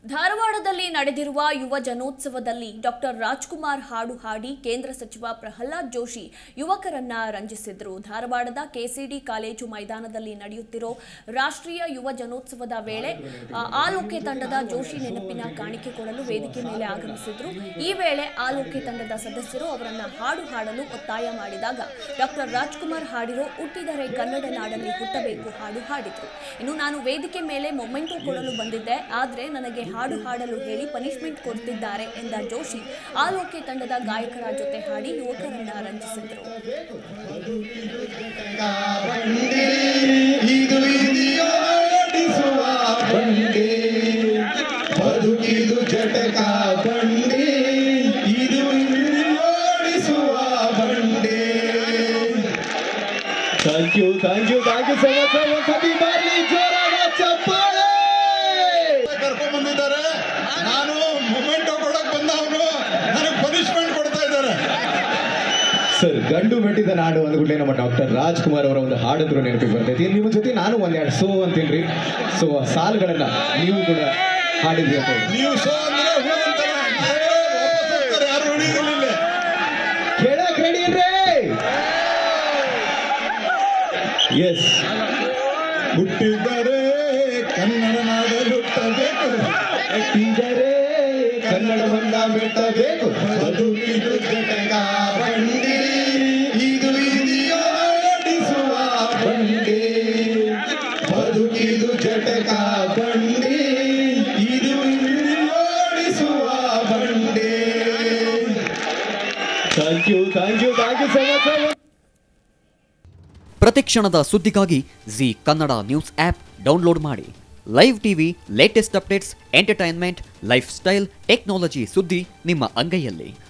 ಧಾರವಾಡದಲ್ಲಿ ನಡೆದಿರುವ ಯುವ ಜನೋತ್ಸವದಲ್ಲಿ ಡಾಕ್ಟರ್ ರಾಜ್ಕುಮಾರ್ ಹಾಡು ಹಾಡಿ ಕೇಂದ್ರ ಸಚಿವ ಪ್ರಹ್ಲಾದ್ ಜೋಶಿ ಯುವಕರನ್ನ ರಂಜಿಸಿದ್ರು ಧಾರವಾಡದ ಕೆಸಿಡಿ ಕಾಲೇಜು ಮೈದಾನದಲ್ಲಿ ನಡೆಯುತ್ತಿರೋ ರಾಷ್ಟ್ರೀಯ ಯುವ ಜನೋತ್ಸವದ ವೇಳೆ ಆ, ಆಲೋಕೆ ತಂಡದ ಜೋಶಿ ನೆನಪಿನ ಕಾಣಿಕೆ ಕೊಡಲು ವೇದಿಕೆ ಮೇಲೆ ಆಗಮಿಸಿದ್ರು ಈ ವೇಳೆ ಆಲೋಕೆ ತಂಡದ ಸದಸ್ಯರು ಅವರನ್ನ ಹಾಡು ಹಾಡಲು ಒತ್ತಾಯ ಮಾಡಿದಾಗ ಡಾಕ್ಟರ್ ರಾಜ್ಕುಮಾರ್ ಹಾಡಿರೋ ಹುಟ್ಟಿದರೆ ಕನ್ನಡ ನಾಡಲ್ಲಿ ಹುಟ್ಟಬೇಕು ಹಾಡು ಹಾಡಿದ್ರು ಇನ್ನು ನಾನು ವೇದಿಕೆ ಮೇಲೆ ಮೊಮೆಂಟೋ ಕೊಡಲು ಬಂದಿದ್ದೆ ಆದ್ರೆ ನನಗೆ ಹಾಡು ಹಾಡಲು ಹೇಳಿ ಪನಿಷ್ಮೆಂಟ್ ಕೊಡ್ತಿದ್ದಾರೆ ಎಂದ ಜೋಶಿ ಆಲೋಕೆ ತಂಡದ ಗಾಯಕರ ಜೊತೆ ಹಾಡಿ ಯುವಕರನ್ನ ರಂಜಿಸಿದ್ರು ಬಂಡಿ ಇದು ಇದೆಯೋಡಿಸುವ ಬಂಡಿ ಬದುಕಿದು ಜಟಕ ಬಂಡಿ ಇದು ಓಡಿಸುವ ಬಂಡಿ thank you thank you thank you so much ಒಂದ್ಸತಿ ಬರ್ಲಿ ಜೋರಾದ ಚಪ್ಪಾಳೆ ಕರ್ಕೊಂಡ್ ಬಂದಿದ್ದಾರೆ ನಾನು ಮೊಮೆಂಟೋ ಕೊಡಕ್ ಬಂದವನು ನನಗೆ ಪನಿಷ್ಮೆಂಟ್ ಕೊಡ್ತಾ ಇದ್ದಾರೆ ಸರ್ ಗಂಡು ಮೆಟ್ಟಿದ ನಾಡು ಅಂದ್ಬಿಟ್ಲೆ ನಮ್ಮ ಡಾಕ್ಟರ್ ರಾಜ್ಕುಮಾರ್ ಅವರ ಒಂದು ಹಾಡಿದ್ರು ನೆನಪಿಗೆ ಬರ್ತೈತಿ ನಿಮ್ಮ ಜೊತೆ ನಾನು ಒಂದೆರಡು ಸೋ ಅಂತೇನ್ರಿ ಸೊ ಆ ಸಾಲುಗಳನ್ನ ನೀವು ಕೂಡ ಹಾಡಿದ್ರಿ ಅಂತ ಹೇಳಿ. ನೀವು ಶೋ ಅಂದ್ರೆ ಹೂ ಅಂತಾರೆ ಆದ್ರೆ ವಾಪಸ್ ಹೋಗ್ತಾರೆ ಯಾರು ಉಳಿದಿಲ್ಲ ಇಲ್ಲಿ ಕೇಳಕ್ ರೆಡಿ ಏನ್ರಿ ಎಸ್ ಹುಟ್ಟಿದರೆ ಕನ್ನಡ ನಾಡಲು ಹುಟ್ಟಬೇಕು ಹುಟ್ಟಿದರೆ ಕನ್ನಡವನ್ನ ಮೆಟ್ಟಬೇಕು ಬದುಕಿದು ಜಟಕ ಬಂಡಿ ಇದು ಇದೆಯೋಡಿಸುವ ಬಂಡಿ ಬದುಕಿದು ಜಟಕ ಬಂಡಿ ಇದು ಓಡಿಸುವ ಬಂಡಿ thank you thank you thank you so much ಪ್ರತಿಕ್ಷಣದ ಸುದ್ದಿಗಾಗಿ Zee Kannada news app download ಮಾಡಿ live TV latest updates entertainment lifestyle technology ಸುದ್ದಿ ನಿಮ್ಮ ಅಂಗೈಯಲ್ಲಿ